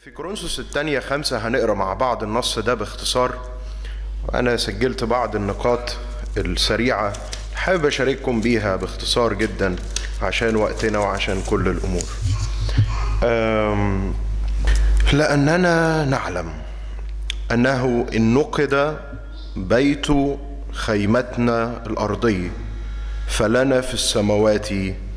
في كورنثوس الثانية خمسة هنقرا مع بعض النص ده باختصار وأنا سجلت بعض النقاط السريعة حابب أشارككم بيها باختصار جدا عشان وقتنا وعشان كل الأمور أم، لأننا نعلم أنه إن نقد بيت خيمتنا الأرضي فلنا في السماوات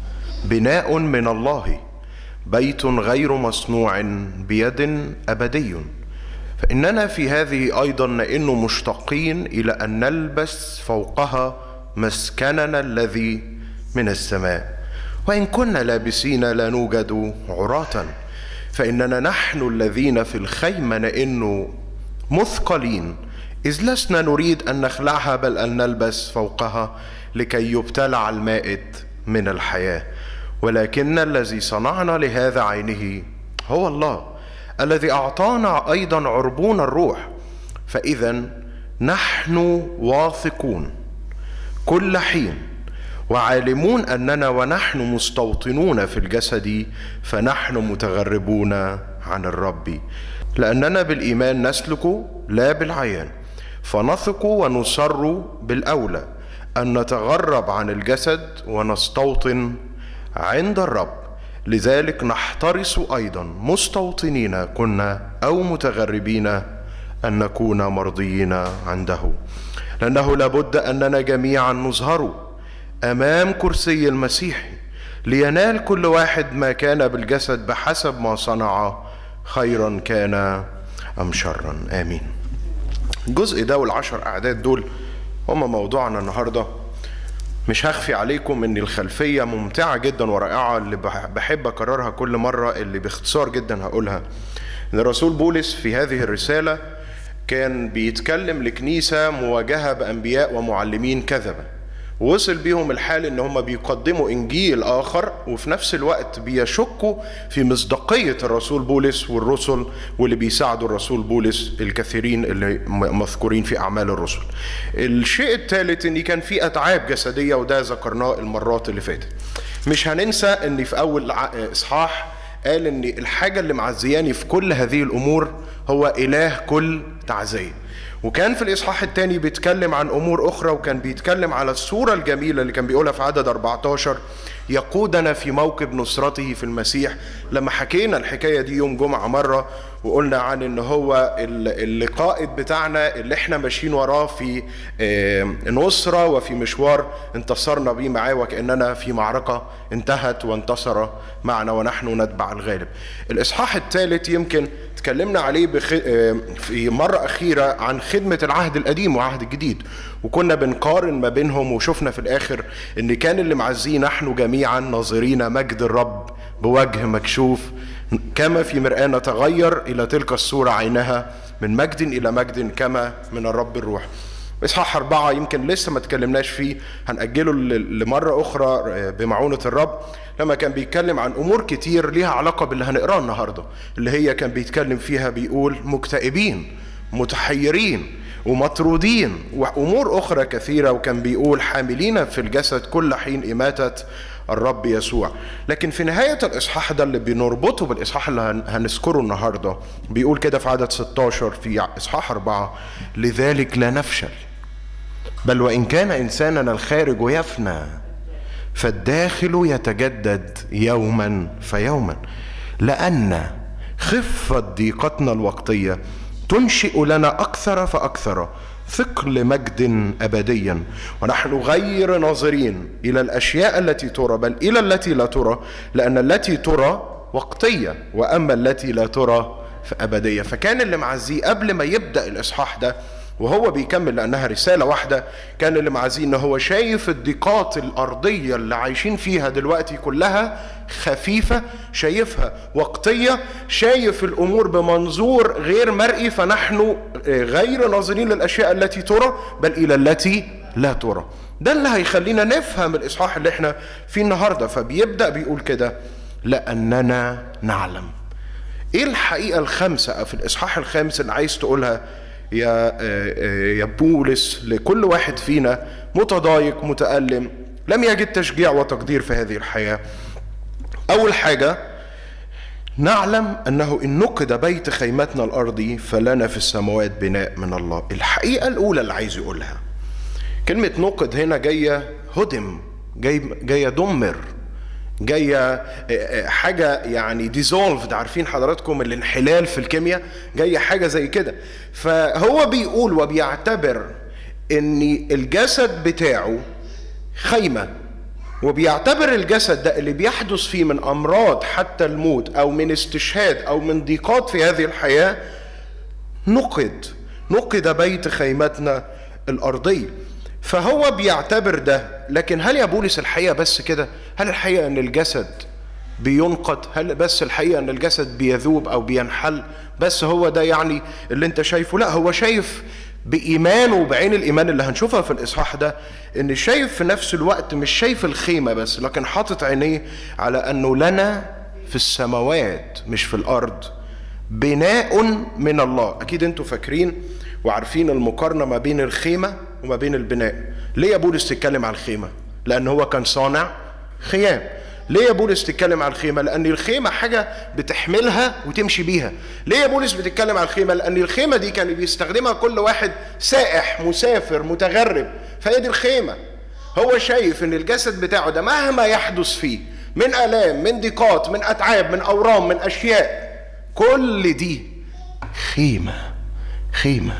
بناء من الله بيت غير مصنوع بيد أبدي فإننا في هذه أيضا نئن مشتاقين إلى أن نلبس فوقها مسكننا الذي من السماء وإن كنا لابسين لا نوجد عراة فإننا نحن الذين في الخيمة نئن مثقلين إذ لسنا نريد أن نخلعها بل أن نلبس فوقها لكي يبتلع المائد من الحياة ولكن الذي صنعنا لهذا عينه هو الله الذي أعطانا أيضا عربون الروح فإذا نحن واثقون كل حين وعالمون أننا ونحن مستوطنون في الجسد فنحن متغربون عن الرب لأننا بالإيمان نسلك لا بالعيان فنثق ونصر بالأولى أن نتغرب عن الجسد ونستوطن عند الرب لذلك نحترس أيضا مستوطنين كنا أو متغربين أن نكون مرضيين عنده لأنه لابد أننا جميعا نظهر أمام كرسي المسيح لينال كل واحد ما كان بالجسد بحسب ما صنع خيرا كان أم شرا آمين الجزء ده والعشر أعداد دول هما موضوعنا النهارده مش هخفي عليكم ان الخلفية ممتعة جدا ورائعة اللي بحب اكررها كل مرة اللي باختصار جدا هقولها ان الرسول بولس في هذه الرسالة كان بيتكلم لكنيسة مواجهة بأنبياء ومعلمين كذبة ووصل بيهم الحال ان هم بيقدموا انجيل اخر وفي نفس الوقت بيشكوا في مصداقيه الرسول بولس والرسل واللي بيساعدوا الرسول بولس الكثيرين اللي مذكورين في اعمال الرسل. الشيء الثالث ان كان في اتعاب جسديه وده ذكرناه المرات اللي فاتت. مش هننسى ان في اول اصحاح قال ان الحاجه اللي معزياني في كل هذه الامور هو اله كل تعزيه. وكان في الإصحاح الثاني بيتكلم عن أمور أخرى وكان بيتكلم على الصورة الجميلة اللي كان بيقولها في عدد 14 يقودنا في موكب نصرته في المسيح لما حكينا الحكاية دي يوم جمعة مرة وقلنا عن ان هو اللقائد بتاعنا اللي احنا ماشيين وراه في نصرة وفي مشوار انتصرنا بيه معاه وكأننا في معركة انتهت وانتصر معنا ونحن نتبع الغالب الإصحاح الثالث يمكن تكلمنا عليه بخ... في مرة أخيرة عن خدمة العهد القديم والعهد الجديد وكنا بنقارن ما بينهم وشفنا في الآخر إن كان اللي معزيه نحن جميعا ناظرين مجد الرب بوجه مكشوف كما في مرآة نتغير إلى تلك الصورة عينها من مجد إلى مجد كما من الرب الروح إصحاح أربعة يمكن لسه ما تكلمناش فيه هنأجله لمرة أخرى بمعونة الرب لما كان بيتكلم عن أمور كتير ليها علاقة باللي هنقراه النهاردة اللي هي كان بيتكلم فيها بيقول مكتئبين متحيرين ومطرودين وأمور أخرى كثيرة وكان بيقول حاملين في الجسد كل حين إماتة الرب يسوع لكن في نهاية الإصحاح ده اللي بنربطه بالإصحاح اللي هنذكره النهاردة بيقول كده في عدد 16 في إصحاح أربعة لذلك لا نفشل بل وإن كان إنساننا الخارج يفنى فالداخل يتجدد يوما فيوما لأن خفة ضيقتنا الوقتية تنشئ لنا أكثر فأكثر ثقل مجد أبديا ونحن غير ناظرين إلى الأشياء التي ترى بل إلى التي لا ترى لأن التي ترى وقتية وأما التي لا ترى فأبدية فكان اللي معزيه قبل ما يبدأ الإصحاح ده وهو بيكمل لأنها رسالة واحدة كان اللي معزيه إن هو شايف الضيقات الأرضية اللي عايشين فيها دلوقتي كلها خفيفة شايفها وقتية شايف الأمور بمنظور غير مرئي فنحن غير ناظرين للأشياء التي ترى بل إلى التي لا ترى ده اللي هيخلينا نفهم الإصحاح اللي احنا فيه النهاردة فبيبدأ بيقول كده لأننا نعلم ايه الحقيقة الخامسة في الإصحاح الخامس اللي عايز تقولها يا يا بولس لكل واحد فينا متضايق متألم لم يجد تشجيع وتقدير في هذه الحياة أول حاجة نعلم انه ان نقد بيت خيمتنا الارضي فلنا في السماوات بناء من الله الحقيقه الاولى اللي عايز يقولها كلمه نقد هنا جايه هدم جاي جايه دمر جايه حاجه يعني ديزولفد عارفين حضراتكم الانحلال في الكيمياء جايه حاجه زي كده فهو بيقول وبيعتبر ان الجسد بتاعه خيمه وبيعتبر الجسد ده اللي بيحدث فيه من امراض حتى الموت او من استشهاد او من ضيقات في هذه الحياه نقد نقد بيت خيمتنا الارضيه فهو بيعتبر ده لكن هل يا بولس الحقيقه بس كده هل الحقيقه ان الجسد بينقض هل بس الحقيقه ان الجسد بيذوب او بينحل بس هو ده يعني اللي انت شايفه لا هو شايف بإيمانه وبعين الإيمان اللي هنشوفها في الإصحاح ده إن شايف في نفس الوقت مش شايف الخيمة بس لكن حاطط عينيه على أنه لنا في السماوات مش في الأرض بناء من الله أكيد أنتوا فاكرين وعارفين المقارنة ما بين الخيمة وما بين البناء ليه يا بولس تتكلم على الخيمة لأن هو كان صانع خيام ليه يا بولس تتكلم على الخيمة؟ لأن الخيمة حاجة بتحملها وتمشي بيها. ليه يا بولس بتتكلم على الخيمة؟ لأن الخيمة دي كان بيستخدمها كل واحد سائح مسافر متغرب، فهي دي الخيمة. هو شايف إن الجسد بتاعه ده مهما يحدث فيه من آلام، من ضيقات، من أتعاب، من أورام، من أشياء، كل دي خيمة خيمة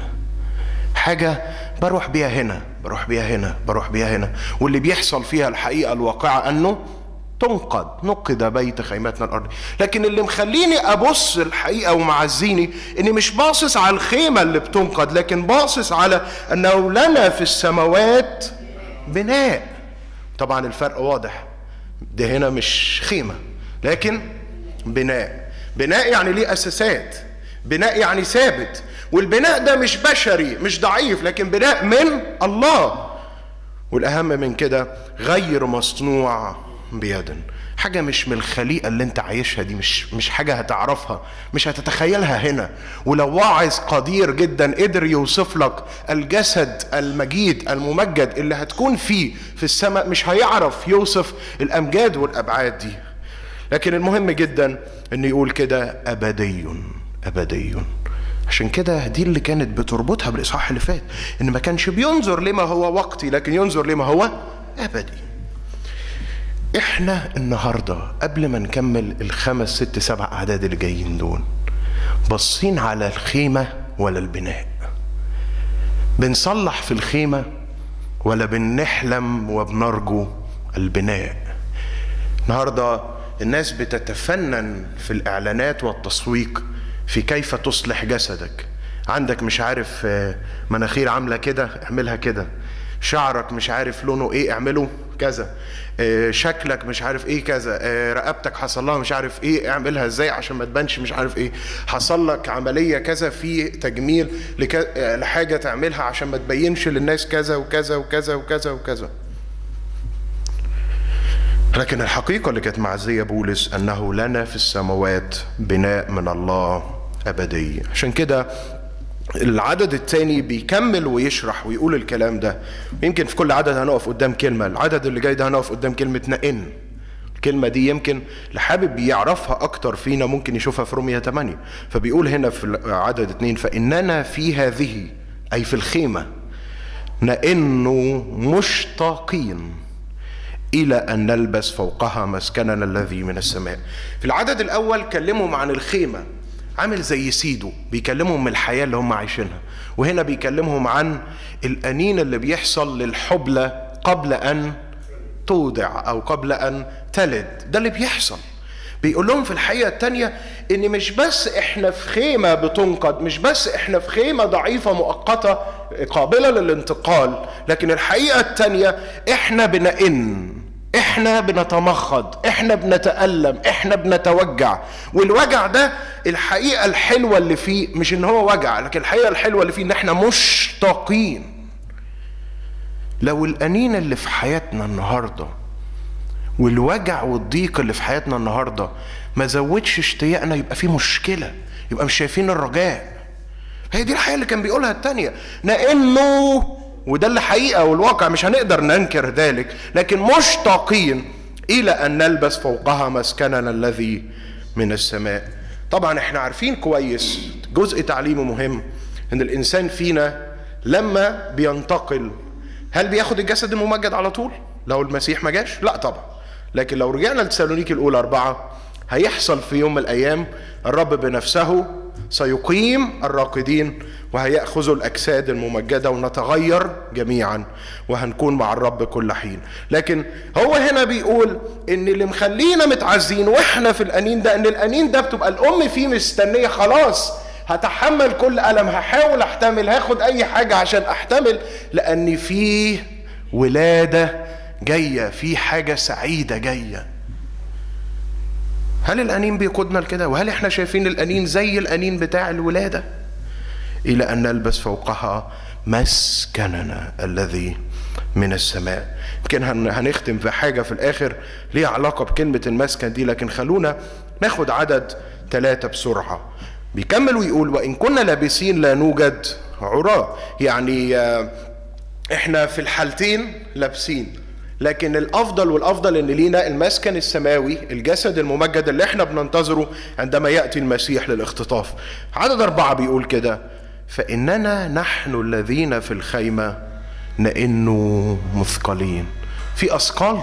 حاجة بروح بيها هنا بروح بيها هنا بروح بيها هنا واللي بيحصل فيها الحقيقة الواقعة أنه تنقض نقد بيت خيمتنا الارض لكن اللي مخليني ابص الحقيقه ومعزيني اني مش باصص على الخيمه اللي بتنقض لكن باصص على انه لنا في السماوات بناء طبعا الفرق واضح ده هنا مش خيمه لكن بناء بناء يعني ليه اساسات بناء يعني ثابت والبناء ده مش بشري مش ضعيف لكن بناء من الله والاهم من كده غير مصنوع بيد حاجة مش من الخليقة اللي انت عايشها دي مش مش حاجة هتعرفها مش هتتخيلها هنا ولو واعظ قدير جدا قدر يوصف لك الجسد المجيد الممجد اللي هتكون فيه في السماء مش هيعرف يوصف الأمجاد والأبعاد دي لكن المهم جدا ان يقول كده أبدي أبدي عشان كده دي اللي كانت بتربطها بالإصحاح اللي فات إن ما كانش بينظر لما هو وقتي لكن ينظر لما هو أبدي احنا النهارده قبل ما نكمل الخمس ست سبع اعداد اللي جايين دول باصين على الخيمه ولا البناء بنصلح في الخيمه ولا بنحلم وبنرجو البناء النهارده الناس بتتفنن في الاعلانات والتسويق في كيف تصلح جسدك عندك مش عارف مناخير عامله كده اعملها كده شعرك مش عارف لونه ايه اعمله كذا شكلك مش عارف ايه كذا رقبتك حصل لها مش عارف ايه اعملها ازاي عشان ما تبانش مش عارف ايه حصل لك عمليه كذا في تجميل لك... لحاجه تعملها عشان ما تبينش للناس كذا وكذا وكذا وكذا وكذا لكن الحقيقة اللي كانت معزية بولس أنه لنا في السماوات بناء من الله أبدي عشان كده العدد الثاني بيكمل ويشرح ويقول الكلام ده يمكن في كل عدد هنقف قدام كلمة العدد اللي جاي ده هنقف قدام كلمة نئن الكلمة دي يمكن اللي حابب يعرفها أكتر فينا ممكن يشوفها في رومية 8 فبيقول هنا في عدد اتنين فإننا في هذه أي في الخيمة نئن مشتاقين إلى أن نلبس فوقها مسكننا الذي من السماء في العدد الأول كلمهم عن الخيمة عامل زي سيدو بيكلمهم من الحياة اللي هم عايشينها وهنا بيكلمهم عن الأنين اللي بيحصل للحبلة قبل أن تودع أو قبل أن تلد ده اللي بيحصل بيقول لهم في الحقيقة التانية إن مش بس إحنا في خيمة بتنقض مش بس إحنا في خيمة ضعيفة مؤقتة قابلة للانتقال لكن الحقيقة التانية إحنا بنئن احنا بنتمخض احنا بنتألم احنا بنتوجع والوجع ده الحقيقة الحلوة اللي فيه مش ان هو وجع لكن الحقيقة الحلوة اللي فيه ان احنا مشتاقين لو الأنين اللي في حياتنا النهاردة والوجع والضيق اللي في حياتنا النهاردة ما زودش اشتياقنا يبقى في مشكلة يبقى مش شايفين الرجاء هي دي الحقيقة اللي كان بيقولها التانية لأنه وده اللي حقيقة والواقع مش هنقدر ننكر ذلك لكن مشتاقين إلى أن نلبس فوقها مسكننا الذي من السماء طبعا احنا عارفين كويس جزء تعليمه مهم ان الانسان فينا لما بينتقل هل بياخد الجسد الممجد على طول لو المسيح ما جاش لا طبعا لكن لو رجعنا لتسالونيكي الاولى اربعه هيحصل في يوم من الايام الرب بنفسه سيقيم الراقدين وهيأخذوا الأجساد الممجدة ونتغير جميعا وهنكون مع الرب كل حين لكن هو هنا بيقول إن اللي مخلينا متعزين وإحنا في الأنين ده إن الأنين ده بتبقى الأم فيه مستنية خلاص هتحمل كل ألم هحاول أحتمل هاخد أي حاجة عشان أحتمل لأن فيه ولادة جاية في حاجة سعيدة جاية هل الأنين بيقودنا لكده وهل احنا شايفين الأنين زي الأنين بتاع الولادة إلى أن نلبس فوقها مسكننا الذي من السماء يمكن هنختم في حاجة في الآخر ليها علاقة بكلمة المسكن دي لكن خلونا ناخد عدد ثلاثة بسرعة بيكمل ويقول وإن كنا لابسين لا نوجد عراة يعني احنا في الحالتين لابسين لكن الافضل والافضل ان لينا المسكن السماوي الجسد الممجد اللي احنا بننتظره عندما ياتي المسيح للاختطاف عدد اربعه بيقول كده فاننا نحن الذين في الخيمه نئن مثقلين في اثقال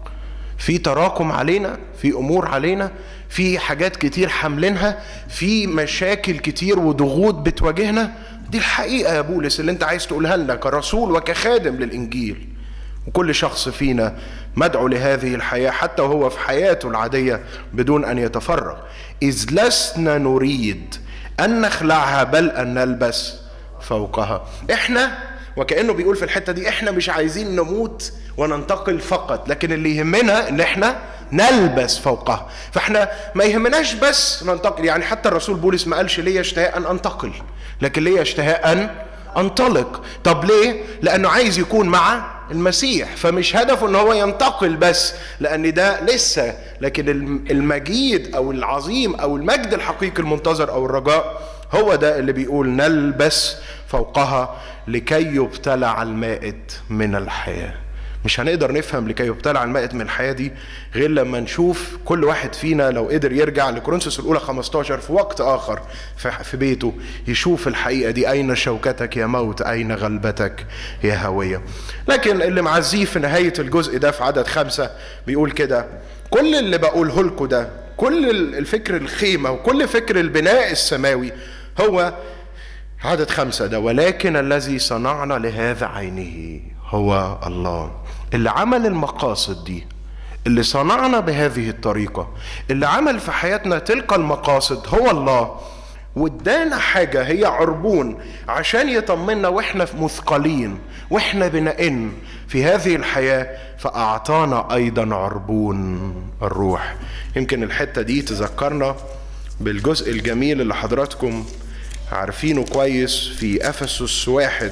في تراكم علينا في امور علينا في حاجات كتير حاملينها في مشاكل كتير وضغوط بتواجهنا دي الحقيقه يا بولس اللي انت عايز تقولها لنا كرسول وكخادم للانجيل وكل شخص فينا مدعو لهذه الحياة حتى وهو في حياته العادية بدون أن يتفرغ إذ لسنا نريد أن نخلعها بل أن نلبس فوقها إحنا وكأنه بيقول في الحتة دي إحنا مش عايزين نموت وننتقل فقط لكن اللي يهمنا إن إحنا نلبس فوقها فإحنا ما يهمناش بس ننتقل يعني حتى الرسول بولس ما قالش ليا اشتهاء أن أنتقل لكن ليا اشتهاء أن انطلق طب ليه لانه عايز يكون مع المسيح فمش هدفه ان هو ينتقل بس لان ده لسه لكن المجيد او العظيم او المجد الحقيقي المنتظر او الرجاء هو ده اللي بيقول نلبس فوقها لكي يبتلع المائت من الحياه مش هنقدر نفهم لكي يبتلع المائت من الحياه دي غير لما نشوف كل واحد فينا لو قدر يرجع لكورنثوس الاولى 15 في وقت اخر في بيته يشوف الحقيقه دي اين شوكتك يا موت اين غلبتك يا هويه لكن اللي معزيه في نهايه الجزء ده في عدد خمسه بيقول كده كل اللي بقوله لكم ده كل الفكر الخيمه وكل فكر البناء السماوي هو عدد خمسه ده ولكن الذي صنعنا لهذا عينه هو الله اللي عمل المقاصد دي اللي صنعنا بهذه الطريقة اللي عمل في حياتنا تلك المقاصد هو الله وادانا حاجة هي عربون عشان يطمنا واحنا مثقلين واحنا بنئن في هذه الحياة فأعطانا أيضا عربون الروح يمكن الحتة دي تذكرنا بالجزء الجميل اللي حضراتكم عارفينه كويس في أفسس واحد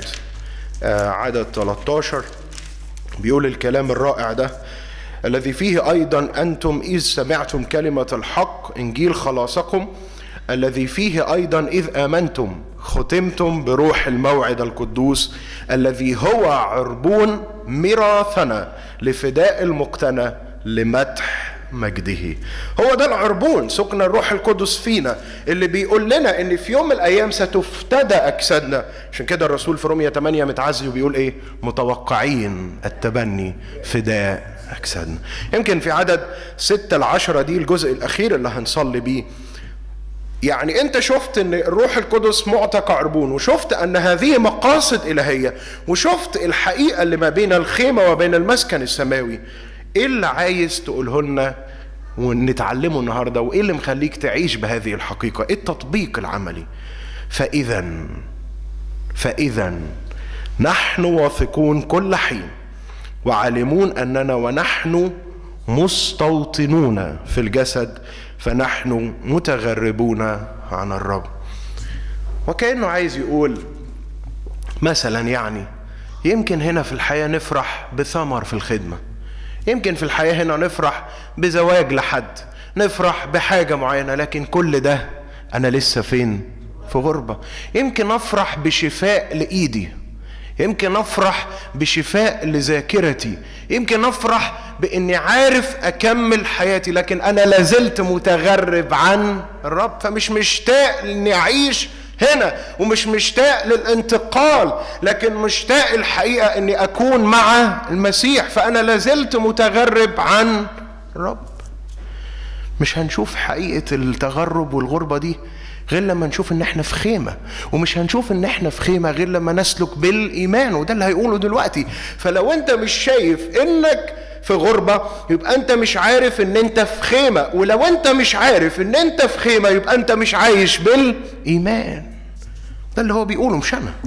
عدد 13 بيقول الكلام الرائع ده الذي فيه ايضا انتم اذ سمعتم كلمه الحق انجيل خلاصكم الذي فيه ايضا اذ امنتم ختمتم بروح الموعد القدوس الذي هو عربون ميراثنا لفداء المقتنى لمدح مجده هو ده العربون سكن الروح القدس فينا اللي بيقول لنا ان في يوم من الايام ستفتدى اجسادنا عشان كده الرسول في رومية 8 متعزي وبيقول ايه متوقعين التبني فداء اجسادنا يمكن في عدد ستة العشرة دي الجزء الاخير اللي هنصلي بيه يعني انت شفت ان الروح القدس معطى كعربون وشفت ان هذه مقاصد الهيه وشفت الحقيقه اللي ما بين الخيمه وبين المسكن السماوي ايه اللي عايز تقوله لنا ونتعلمه النهارده وايه اللي مخليك تعيش بهذه الحقيقه ايه التطبيق العملي فاذا فاذا نحن واثقون كل حين وعالمون اننا ونحن مستوطنون في الجسد فنحن متغربون عن الرب وكانه عايز يقول مثلا يعني يمكن هنا في الحياه نفرح بثمر في الخدمه يمكن في الحياه هنا نفرح بزواج لحد نفرح بحاجه معينه لكن كل ده انا لسه فين في غربه يمكن افرح بشفاء لايدي يمكن افرح بشفاء لذاكرتي يمكن افرح باني عارف اكمل حياتي لكن انا لازلت متغرب عن الرب فمش مشتاق اني اعيش هنا ومش مشتاق للانتقال لكن مشتاق الحقيقه اني اكون مع المسيح فانا لازلت متغرب عن الرب مش هنشوف حقيقه التغرب والغربه دي غير لما نشوف ان احنا في خيمه ومش هنشوف ان احنا في خيمه غير لما نسلك بالايمان وده اللي هيقوله دلوقتي فلو انت مش شايف انك في غربه يبقى انت مش عارف ان انت في خيمه ولو انت مش عارف ان انت في خيمه يبقى انت مش عايش بالايمان ده اللي هو بيقوله مش انا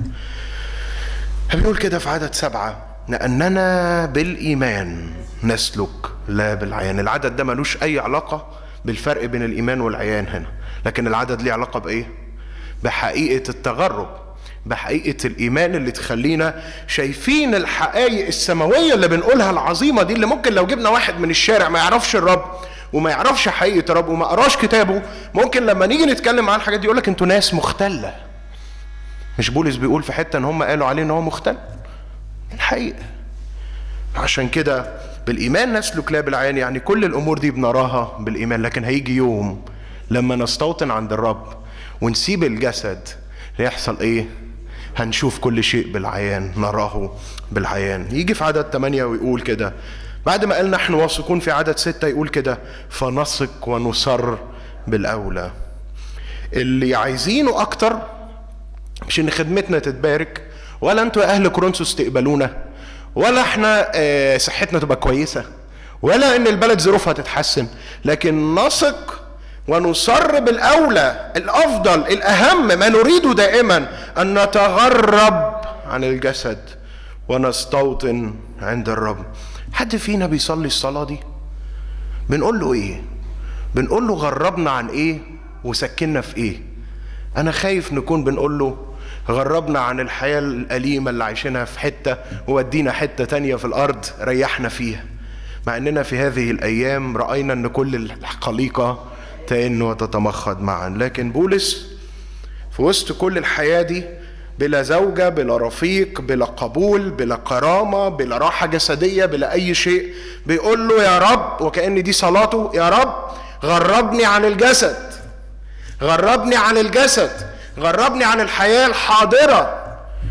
بيقول كده في عدد سبعه لاننا بالايمان نسلك لا بالعيان العدد ده ملوش اي علاقه بالفرق بين الايمان والعيان هنا لكن العدد ليه علاقه بايه بحقيقه التغرب بحقيقه الايمان اللي تخلينا شايفين الحقائق السماويه اللي بنقولها العظيمه دي اللي ممكن لو جبنا واحد من الشارع ما يعرفش الرب وما يعرفش حقيقه الرب وما قراش كتابه ممكن لما نيجي نتكلم عن الحاجات دي يقول لك انتوا ناس مختله مش بولس بيقول في حته ان هم قالوا عليه ان هو مختل الحقيقه عشان كده بالايمان نسلك لا بالعين يعني كل الامور دي بنراها بالايمان لكن هيجي يوم لما نستوطن عند الرب ونسيب الجسد هيحصل ايه هنشوف كل شيء بالعيان نراه بالعيان يجي في عدد 8 ويقول كده بعد ما قال نحن واثقون في عدد ستة يقول كده فنثق ونصر بالأولى اللي عايزينه أكتر مش إن خدمتنا تتبارك ولا أنتوا يا أهل كورنثوس تقبلونا ولا احنا اه صحتنا تبقى كويسة ولا إن البلد ظروفها تتحسن لكن نثق ونصر بالاولى الافضل الاهم ما نريده دائما ان نتغرب عن الجسد ونستوطن عند الرب حد فينا بيصلي الصلاه دي بنقول له ايه بنقول له غربنا عن ايه وسكننا في ايه انا خايف نكون بنقول له غربنا عن الحياه الاليمه اللي عايشينها في حته وودينا حته تانية في الارض ريحنا فيها مع اننا في هذه الايام راينا ان كل الخليقه تئن وتتمخض معا لكن بولس في وسط كل الحياة دي بلا زوجة بلا رفيق بلا قبول بلا كرامة بلا راحة جسدية بلا أي شيء بيقول له يا رب وكأن دي صلاته يا رب غربني عن الجسد غربني عن الجسد غربني عن الحياة الحاضرة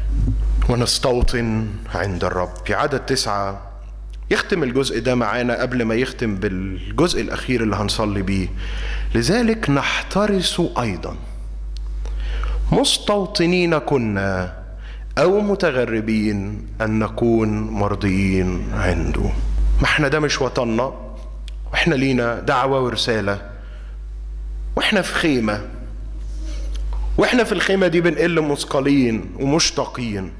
ونستوطن عند الرب في عدد تسعة يختم الجزء ده معانا قبل ما يختم بالجزء الأخير اللي هنصلي بيه لذلك نحترس أيضا مستوطنين كنا أو متغربين أن نكون مرضيين عنده ما احنا ده مش وطننا واحنا لينا دعوة ورسالة واحنا في خيمة واحنا في الخيمة دي بنقل مثقلين ومشتاقين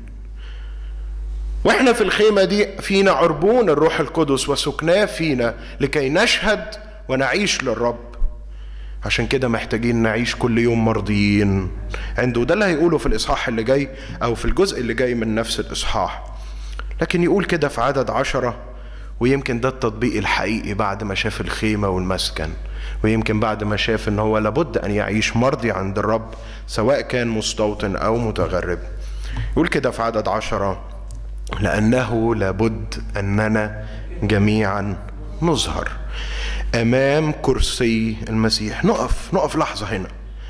واحنا في الخيمة دي فينا عربون الروح القدس وسكناه فينا لكي نشهد ونعيش للرب عشان كده محتاجين نعيش كل يوم مرضيين عنده ده اللي هيقوله في الإصحاح اللي جاي أو في الجزء اللي جاي من نفس الإصحاح لكن يقول كده في عدد عشرة ويمكن ده التطبيق الحقيقي بعد ما شاف الخيمة والمسكن ويمكن بعد ما شاف ان هو لابد ان يعيش مرضي عند الرب سواء كان مستوطن او متغرب يقول كده في عدد عشرة لأنه لابد أننا جميعا نظهر أمام كرسي المسيح نقف نقف لحظة هنا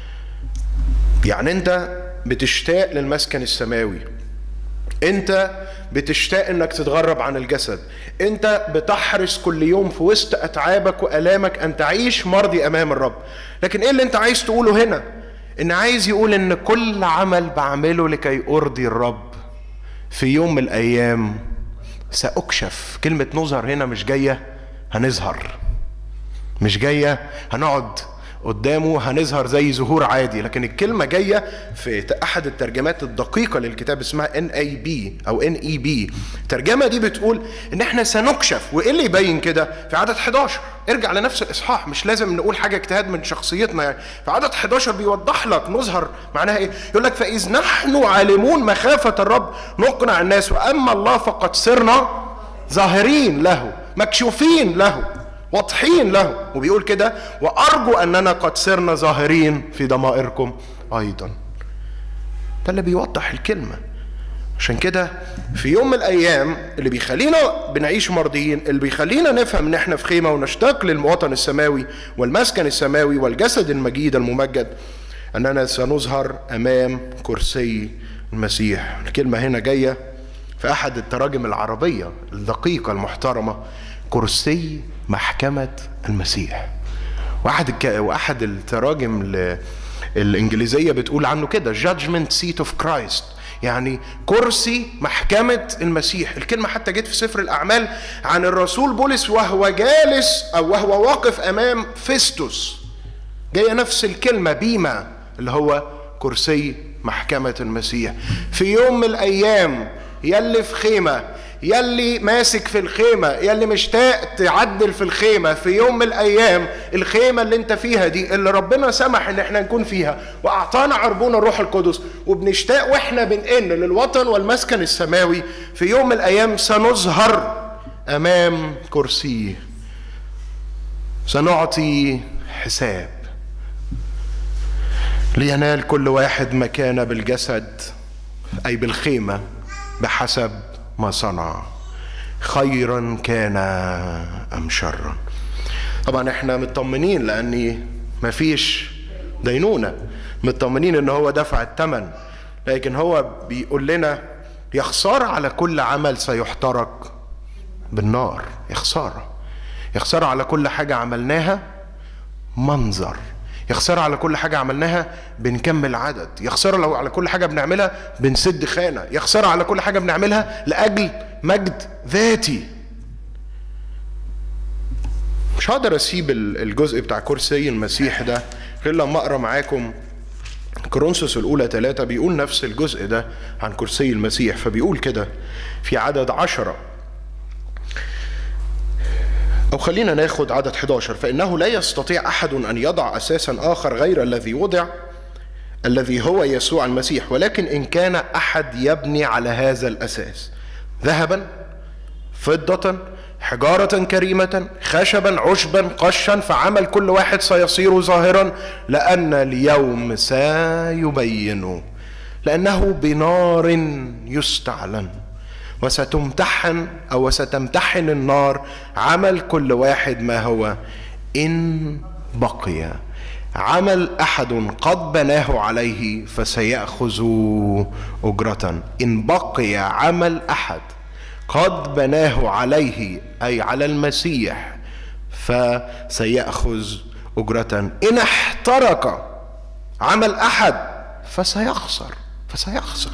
يعني أنت بتشتاق للمسكن السماوي أنت بتشتاق انك تتغرب عن الجسد انت بتحرص كل يوم في وسط اتعابك والامك ان تعيش مرضي امام الرب لكن ايه اللي انت عايز تقوله هنا ان عايز يقول ان كل عمل بعمله لكي ارضي الرب في يوم من الايام ساكشف كلمه نظهر هنا مش جايه هنظهر مش جايه هنقعد قدامه هنظهر زي ظهور عادي لكن الكلمه جايه في احد الترجمات الدقيقه للكتاب اسمها ان اي بي او ان اي بي الترجمه دي بتقول ان احنا سنكشف وايه اللي يبين كده في عدد 11 ارجع لنفس الاصحاح مش لازم نقول حاجه اجتهاد من شخصيتنا يعني في عدد 11 بيوضح لك نظهر معناها ايه يقول لك فاذ نحن عالمون مخافه الرب نقنع الناس واما الله فقد صرنا ظاهرين له مكشوفين له واضحين له وبيقول كده وارجو اننا قد صرنا ظاهرين في ضمائركم ايضا ده اللي بيوضح الكلمه عشان كده في يوم من الايام اللي بيخلينا بنعيش مرضيين اللي بيخلينا نفهم ان احنا في خيمه ونشتاق للمواطن السماوي والمسكن السماوي والجسد المجيد الممجد اننا سنظهر امام كرسي المسيح الكلمه هنا جايه في احد التراجم العربيه الدقيقه المحترمه كرسي محكمه المسيح واحد الك... واحد التراجم ل... الانجليزيه بتقول عنه كده judgment seat of Christ يعني كرسي محكمة المسيح الكلمة حتى جت في سفر الأعمال عن الرسول بولس وهو جالس أو وهو واقف أمام فيستوس جاية نفس الكلمة بيما اللي هو كرسي محكمة المسيح في يوم من الأيام يلي في خيمة يلي ماسك في الخيمة يلي مشتاق تعدل في الخيمة في يوم من الأيام الخيمة اللي انت فيها دي اللي ربنا سمح ان احنا نكون فيها وأعطانا عربون الروح القدس وبنشتاق واحنا بنئن للوطن والمسكن السماوي في يوم من الأيام سنظهر أمام كرسيه سنعطي حساب لينال كل واحد مكانه بالجسد أي بالخيمة بحسب ما صنع خيرا كان ام شرا طبعا احنا مطمنين لاني مفيش دينونه مطمنين ان هو دفع الثمن لكن هو بيقول لنا يا خساره على كل عمل سيحترق بالنار يا خساره يا خساره على كل حاجه عملناها منظر يا خساره على كل حاجه عملناها بنكمل عدد يا خساره لو على كل حاجه بنعملها بنسد خانه يا خساره على كل حاجه بنعملها لاجل مجد ذاتي مش هقدر اسيب الجزء بتاع كرسي المسيح ده غير لما اقرا معاكم كورنثوس الاولى ثلاثة بيقول نفس الجزء ده عن كرسي المسيح فبيقول كده في عدد عشرة أو خلينا ناخد عدد 11 فإنه لا يستطيع أحد أن يضع أساسا آخر غير الذي وضع الذي هو يسوع المسيح ولكن إن كان أحد يبني على هذا الأساس ذهبا فضة حجارة كريمة خشبا عشبا قشا فعمل كل واحد سيصير ظاهرا لأن اليوم سيبين لأنه بنار يستعلن وستمتحن او ستمتحن النار عمل كل واحد ما هو ان بقي عمل احد قد بناه عليه فسياخذ اجره ان بقي عمل احد قد بناه عليه اي على المسيح فسياخذ اجره ان احترق عمل احد فسيخسر فسيخسر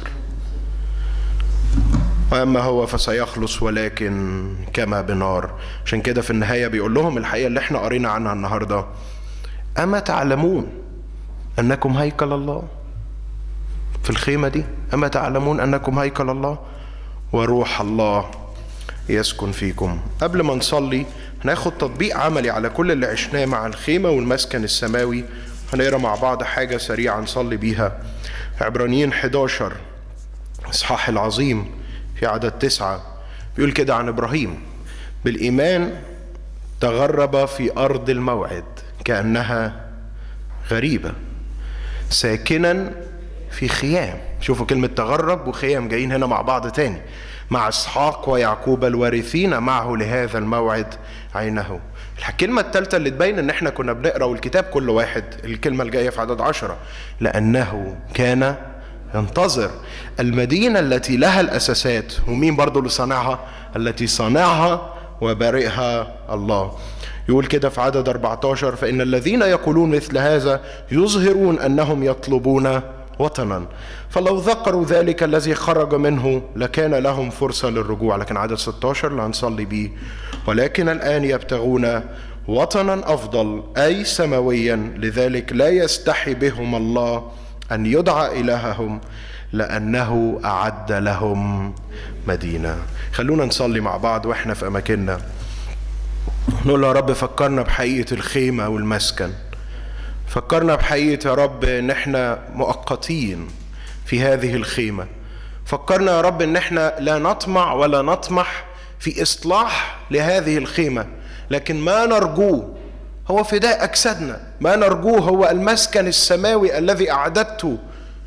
واما هو فسيخلص ولكن كما بنار عشان كده في النهايه بيقول لهم الحقيقه اللي احنا قرينا عنها النهارده اما تعلمون انكم هيكل الله في الخيمه دي اما تعلمون انكم هيكل الله وروح الله يسكن فيكم قبل ما نصلي هناخد تطبيق عملي على كل اللي عشناه مع الخيمه والمسكن السماوي هنقرا مع بعض حاجه سريعه نصلي بيها عبرانيين 11 اصحاح العظيم في عدد تسعة بيقول كده عن إبراهيم بالإيمان تغرب في أرض الموعد كأنها غريبة ساكنا في خيام شوفوا كلمة تغرب وخيام جايين هنا مع بعض تاني مع إسحاق ويعقوب الوارثين معه لهذا الموعد عينه الكلمة الثالثة اللي تبين ان احنا كنا بنقرا والكتاب كل واحد الكلمة الجاية في عدد عشرة لأنه كان ينتظر المدينة التي لها الأساسات ومين برضو اللي صانعها التي صانعها وبارئها الله يقول كده في عدد 14 فإن الذين يقولون مثل هذا يظهرون أنهم يطلبون وطنا فلو ذكروا ذلك الذي خرج منه لكان لهم فرصة للرجوع لكن عدد 16 اللي هنصلي بيه ولكن الآن يبتغون وطنا أفضل أي سماويا لذلك لا يستحي بهم الله أن يدعى إلههم لأنه أعد لهم مدينة خلونا نصلي مع بعض وإحنا في أماكننا نقول يا رب فكرنا بحقيقة الخيمة والمسكن فكرنا بحقيقة يا رب إن إحنا مؤقتين في هذه الخيمة فكرنا يا رب إن إحنا لا نطمع ولا نطمح في إصلاح لهذه الخيمة لكن ما نرجوه هو فداء أجسادنا ما نرجوه هو المسكن السماوي الذي أعددته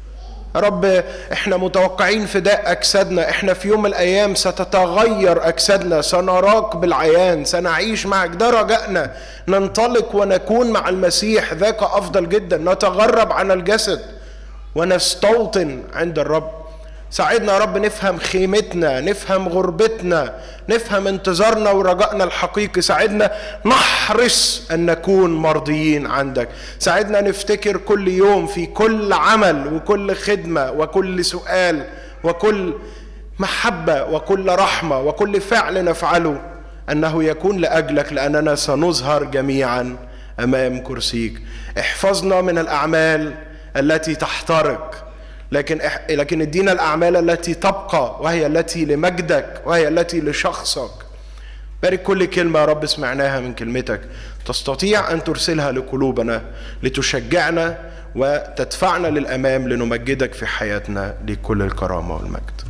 يا رب احنا متوقعين فداء اجسادنا احنا في يوم من الايام ستتغير اجسادنا سنراك بالعيان سنعيش معك ده رجائنا ننطلق ونكون مع المسيح ذاك افضل جدا نتغرب عن الجسد ونستوطن عند الرب ساعدنا يا رب نفهم خيمتنا نفهم غربتنا نفهم انتظارنا ورجائنا الحقيقي ساعدنا نحرص ان نكون مرضيين عندك ساعدنا نفتكر كل يوم في كل عمل وكل خدمه وكل سؤال وكل محبه وكل رحمه وكل فعل نفعله انه يكون لاجلك لاننا سنظهر جميعا امام كرسيك احفظنا من الاعمال التي تحترق لكن لكن ادينا الاعمال التي تبقى وهي التي لمجدك وهي التي لشخصك بارك كل كلمة يا رب سمعناها من كلمتك تستطيع أن ترسلها لقلوبنا لتشجعنا وتدفعنا للأمام لنمجدك في حياتنا لكل الكرامة والمجد